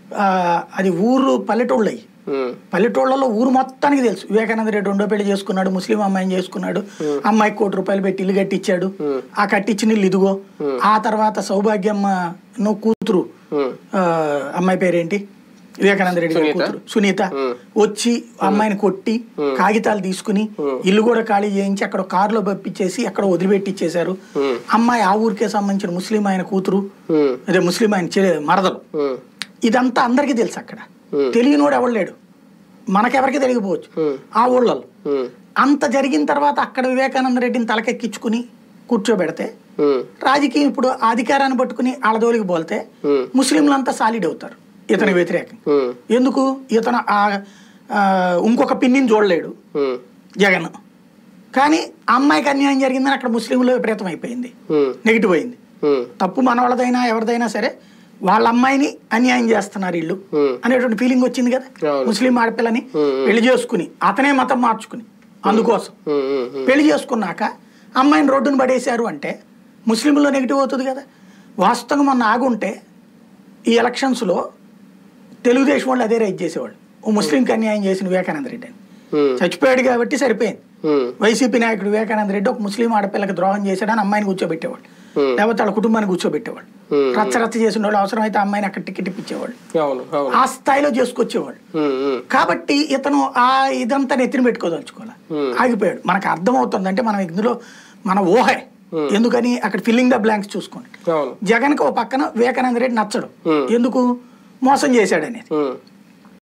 ఆ, అది ఊరు పల్లెటూళ్ళు అయ్యి ఉమ్, పల్లెటూళ్ళలో ఊరు మొత్తానికి తెలుసు వివేకానంద రెడ్డి రెండో పెళ్లి చేసుకున్నాడు ముస్లిం అమ్మాయిని చేసుకున్నాడు అమ్మాయికి కోటి రూపాయలు పెట్టి ఇల్లు కట్టించాడు ఆ కట్టించిన ఇల్లు ఇదిగో ఆ తర్వాత సౌభాగ్యమ్మ నువ్వు కూతురు ఉమ్, ఆ, అమ్మాయి పేరేంటి వివేకానంద రెడ్డి గారి కూతురు సునీత వచ్చి అమ్మాయిని కొట్టి కాగితాలు తీసుకుని ఇల్లు కూడా ఖాళీ చేయించి అక్కడ కారులో పంపించేసి అక్కడ వదిలిపెట్టిచ్చేశారు అమ్మాయి ఆ ఊరికే సంబంధించిన ముస్లిం ఆయన కూతురు ఉమ్, అదే ముస్లిం ఆయన చెల్లె- మరదలు ఉమ్, ఇదంతా అందరికీ తెలుసు అక్కడ తెలియనోడు ఎవడు లేడు మనకెవరికి తెలియకపోవచ్చు ఆ ఊళ్ళలో ఉమ్, అంత జరిగిన తర్వాత అక్కడ వివేకానంద రెడ్డిని తలకెక్కించుకుని కూర్చోబెడితే ఉమ్, రాజకీయం ఇప్పుడు ఆ అధికారాన్ని పట్టుకుని ఆడదోలికి పోతే ఉమ్, ముస్లింలంతా సాలిడ్ అవుతారు ఇతని వ్యతిరేకం ఉమ్, ఎందుకు ఇతను ఆ ఆ, ఇంకొక పిన్నిని చూడలేడు ఉమ్, జగన్ కానీ ఆ అమ్మాయికి అన్యాయం జరిగిందని అక్కడ ముస్లింలో విపరీతం అయిపోయింది ఉమ్, నెగిటివ్ అయింది ఉమ్, తప్పు మనవాళ్ళదైనా ఎవరిదైనా సరే వాళ్ళ అమ్మాయిని అన్యాయం చేస్తున్నారు వీళ్ళు ఉమ్. అనేటువంటి ఫీలింగ్ వచ్చింది కదా అవును. ముస్లిం ఆడపిల్లని పెళ్లి చేసుకుని అతనే మతం మార్చుకుని అందుకోసం ఉమ్, ఉమ్, ఉమ్, పెళ్లి చేసుకున్నాక అమ్మాయిని రోడ్డును పడేశారు అంటే ముస్లింలో నెగిటివ్ అవుతుంది కదా వాస్తవంగా మొన్న ఆగుంటే ఈ ఎలక్షన్స్లో తెలుగుదేశం వాళ్ళు అదే రైట్ చేసేవాళ్ళు ఓ ముస్లింకి అన్యాయం చేసిన వివేకానంద రెడ్డి అని ఉమ్, చచ్చిపోయాడు కాబట్టి సరిపోయింది ఉమ్, వైసీపీ నాయకుడు వివేకానంద రెడ్డి ఒక ముస్లిం ఆడపిల్లకి ద్రోహం చేశాడని అమ్మాయిని కూర్చోబెట్టేవాళ్ళు Hmm. లేకపోతే వాళ్ళ కుటుంబాన్ని కూర్చోబెట్టేవాళ్ళు Hmm. రచ్చ రచ్చ చేసిన వాళ్ళు అవసరమైతే అమ్మాయిని అక్కడ టికెట్ ఇప్పించేవాళ్ళు అవును అవును ఆ స్థాయిలో చేసుకొచ్చేవాళ్ళు ఉమ్, ఉమ్, కాబట్టి ఇతను ఆ ఇదంతా నెత్తిన పెట్టుకోదలుచుకోవాలి Hmm. ఆగిపోయాడు మనకు అర్థమవుతుంది అంటే మనం ఇందులో మన ఊహే ఎందుకని అక్కడ ఫిల్లింగ్ ద బ్లాంక్స్ చూసుకోండి అవును జగన్కి ఓ పక్కన వివేకానంద రెడ్డి నచ్చడు Hmm. ఎందుకు మోసం చేశాడు అనేది ఉమ్,